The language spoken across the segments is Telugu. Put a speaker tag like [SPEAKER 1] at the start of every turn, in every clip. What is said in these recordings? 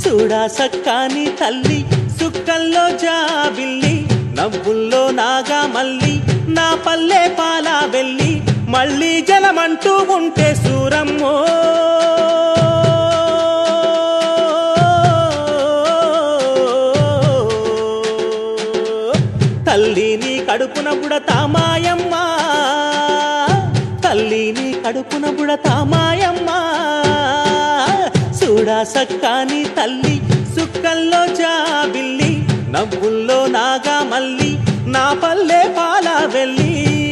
[SPEAKER 1] చూడా సక్కాని తల్లి సుక్కల్లో జాబిల్లి నవ్వుల్లో నాగా మల్లి నా పల్లె పాలా వెళ్ళి మళ్ళీ జలమంటూ ఉంటే సూరమ్మో తల్లిని కడుపున బుడతా మాయమ్మ తల్లిని కడుపున బుడతా మాయమ్మ చూడా సక్కాని తల్లి సుక్కల్లో జాబిల్లి నవ్వుల్లో నాగా మల్లి నా పల్లె పాలా వెళ్ళి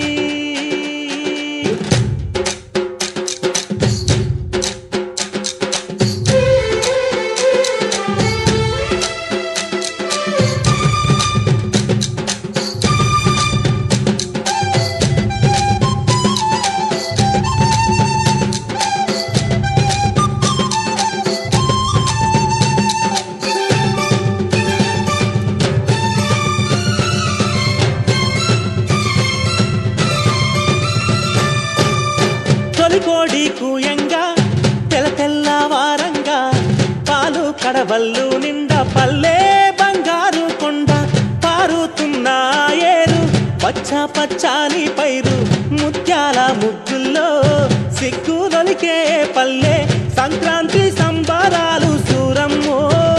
[SPEAKER 1] తొలికోడి కూయంగా తెల తెల్లవారంగా పాలు కడవల్లు నిండా పల్లె బంగారు కొండ పారుతున్న ఏరు పచ్చ పచ్చాని పైరు ముత్యాల ముగ్గుల్లో సిగ్గులొలికే పల్లె సంక్రాంతి సంబరాలు సూరమ్మో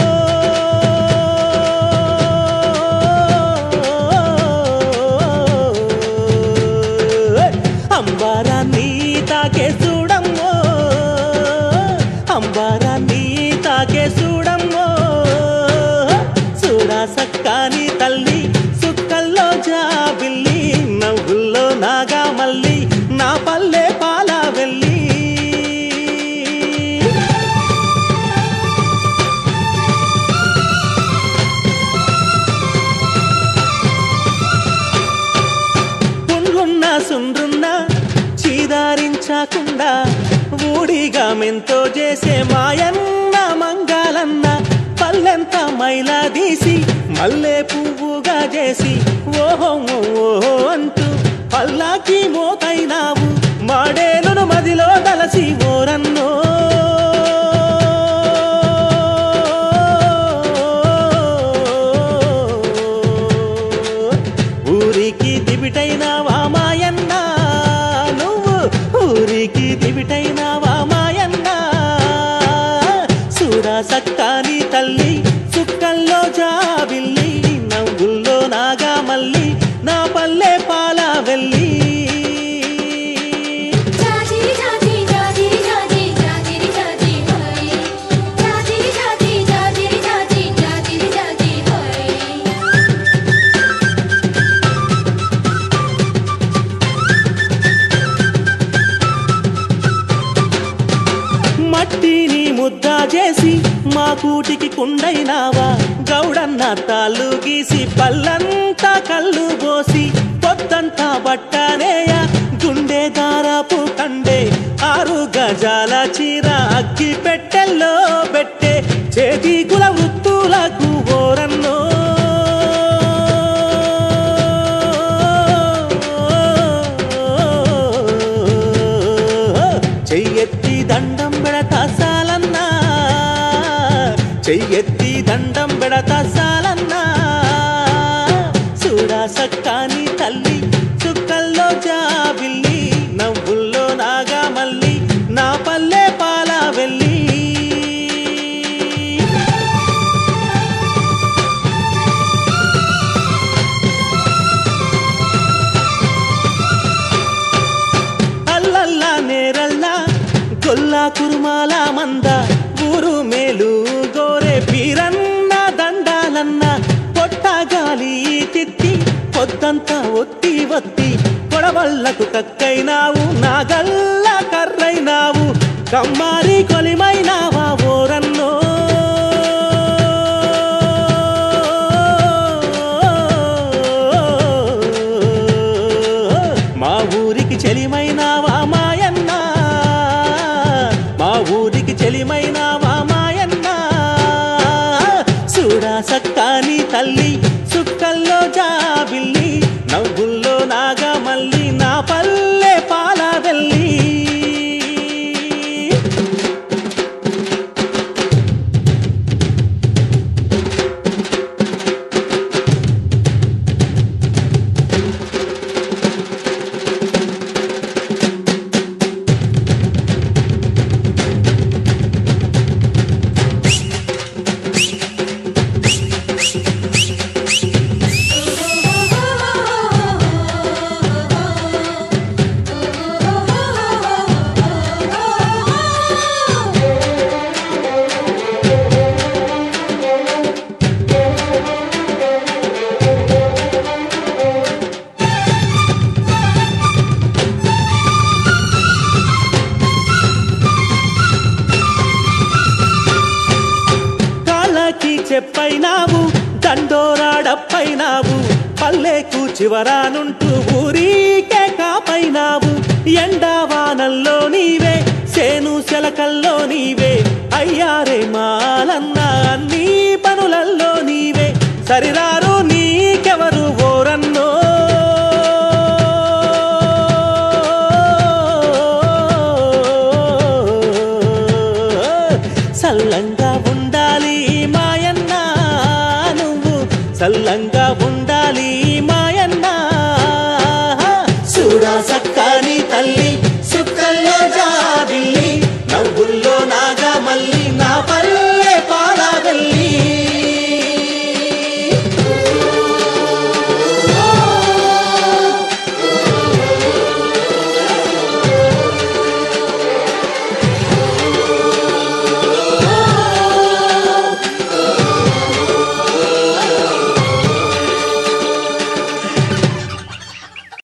[SPEAKER 1] అంబారాన్ని తాకే చూడమ్మో అంబారాన్ని తాకే చూడమ్మో చూడా సక్కాని తల్లి సుక్కల్లో జాబిల్లి నవ్వుల్లో నాగా మల్లి నా పల్లె పాలా వెళ్ళి పుండ్లున్న సుండ్రున్న చీదారించకుండా ఊడిగా మెంతో చేసే మాయన్న మంగాలన్న పల్లెంత మైలా తీసి మల్లె పువ్వుగా చేసి ఓహో ఓహో అంటూ పల్లాకి మోతైనావు మాడేలును మదిలో తలసి ఓరన్నో ఊరికి దివిటైనావా మాయన్న నువ్వు ఊరికి దివిటైనావా మాయన్న చూడా సక్కాని తల్లి చుక్కల్లో జాబిల్లి నవ్వుల్లో నాగా మల్లి నా పల్లె పాలా వెళ్ళి
[SPEAKER 2] జాజిరి జాజి జాజిరి జాజి జాజిరి జాజి హై జాజిరి జాజి జాజిరి జాజి జాజిరి జాజి హై
[SPEAKER 1] మట్టిని ముద్ద చేసి మా కూటికి కుండైనావా గౌడన్న తాళ్ళు గీసి పల్లంతా కళ్ళు పోసి పొద్దంతా బట్టనేయ గుండె దారాపు కండే ఆరు గజాల చీర అగ్గి పెట్టెల్లో పెట్టే చేతి కుల వృత్తులకు ఓరన్నో చెయ్యెత్తి దండం పెడతా సాలన్నా చెయ్యెత్తి దండం పెడతా సాలన్నా చూడా సక్కాని తల్లి చుక్కల్లో జాబిల్లి నవ్వుల్లో నాగా మల్లి నా పల్లె పాలా వెళ్ళి అల్లల్లా నేరల్లా గొల్లా కురుమాల మంద ఊరు మేలు గోరే పీరన్న దండాలన్న పొట్ట గాలి తిత్తి పొద్దంతా ఒత్తి ఒత్తి కొడవళ్ళకు కక్కైనావు నాగల్ల కర్రైనావు కమ్మారి కొలిమైనావా ఓరన్నో మా ఊరికి చెలిమైనావా మాయన్న మా ఊరికి చెలిమైనావా మాయన్న చూడా సక్కాని తల్లి సుక్కల్లో జాబిల్లి నవ్వుల్లో నాగా మల్లి నా పల్లె పాల వెళ్ళి చెప్పైనావు దండోరాడప్పైనావు పల్లెకు చివరానుంటూ ఊరికే కాపైనావు ఎండావానల్లో నీవే సేను శలకల్లో నీవే అయ్యారే మాలన్న అన్ని పనులల్లో నీవే సరిరారు నీకెవరు ఓరన్నో సల్లంగా ఉండాలి